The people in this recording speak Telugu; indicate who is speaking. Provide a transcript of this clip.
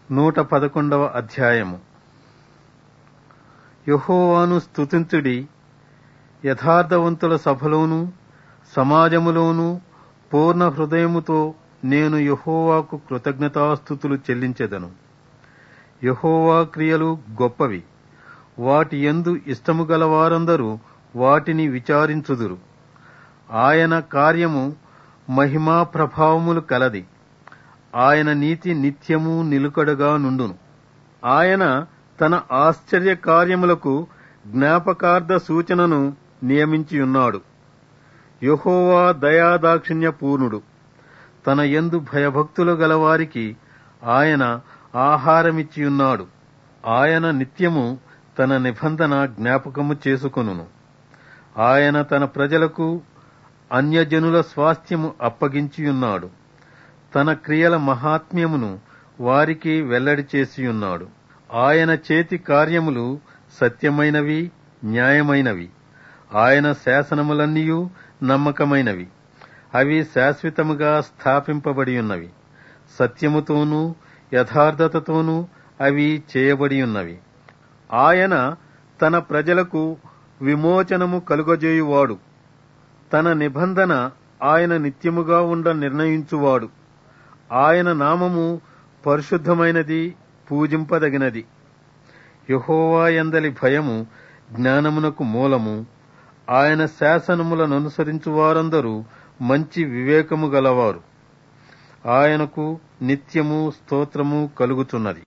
Speaker 1: నూట పదకొండవ అధ్యాయము యహోవాను స్తుతించుడి యథార్థవంతుల సభలోను సమాజములోను పూర్ణ హృదయముతో నేను యహోవాకు కృతజ్ఞతాస్థుతులు చెల్లించెదను యహోవా క్రియలు గొప్పవి వాటి యందు ఇష్టము గలవారందరూ వాటిని విచారించుదురు ఆయన కార్యము మహిమా ప్రభావములు కలది ఆయన నీతి నిత్యము నిలుకడగా నుండును ఆయన తన ఆశ్చర్య కార్యములకు జ్ఞాపకార్థ సూచనను నియమించియున్నాడు యహోవా దయాదాక్షిణ్య పూర్ణుడు తన యందు భయభక్తులు గలవారికి ఆయన ఆహారమిచ్చియున్నాడు ఆయన నిత్యము తన నిబంధన జ్ఞాపకము చేసుకొనును ఆయన తన ప్రజలకు అన్యజనుల స్వాస్థ్యము అప్పగించియున్నాడు తన క్రియల మహాత్మ్యమును వారికి వెల్లడి చేసియున్నాడు ఆయన చేతి కార్యములు సత్యమైనవి న్యాయమైనవి ఆయన శాసనములన్నీయూ నమ్మకమైనవి అవి శాశ్వతముగా స్థాపింపబడి ఉన్నవి సత్యముతోనూ యథార్థతతోనూ అవి చేయబడి ఉన్నవి ఆయన తన ప్రజలకు విమోచనము కలుగజేయువాడు తన నిబంధన ఆయన నిత్యముగా ఉండ నిర్ణయించువాడు ఆయన నామము పరిశుద్ధమైనది పూజింపదగినది యహోవా ఎందలి భయము జ్ఞానమునకు మూలము ఆయన శాసనములను అనుసరించు వారందరూ మంచి వివేకము గలవారు ఆయనకు నిత్యము స్తోత్రము కలుగుతున్నది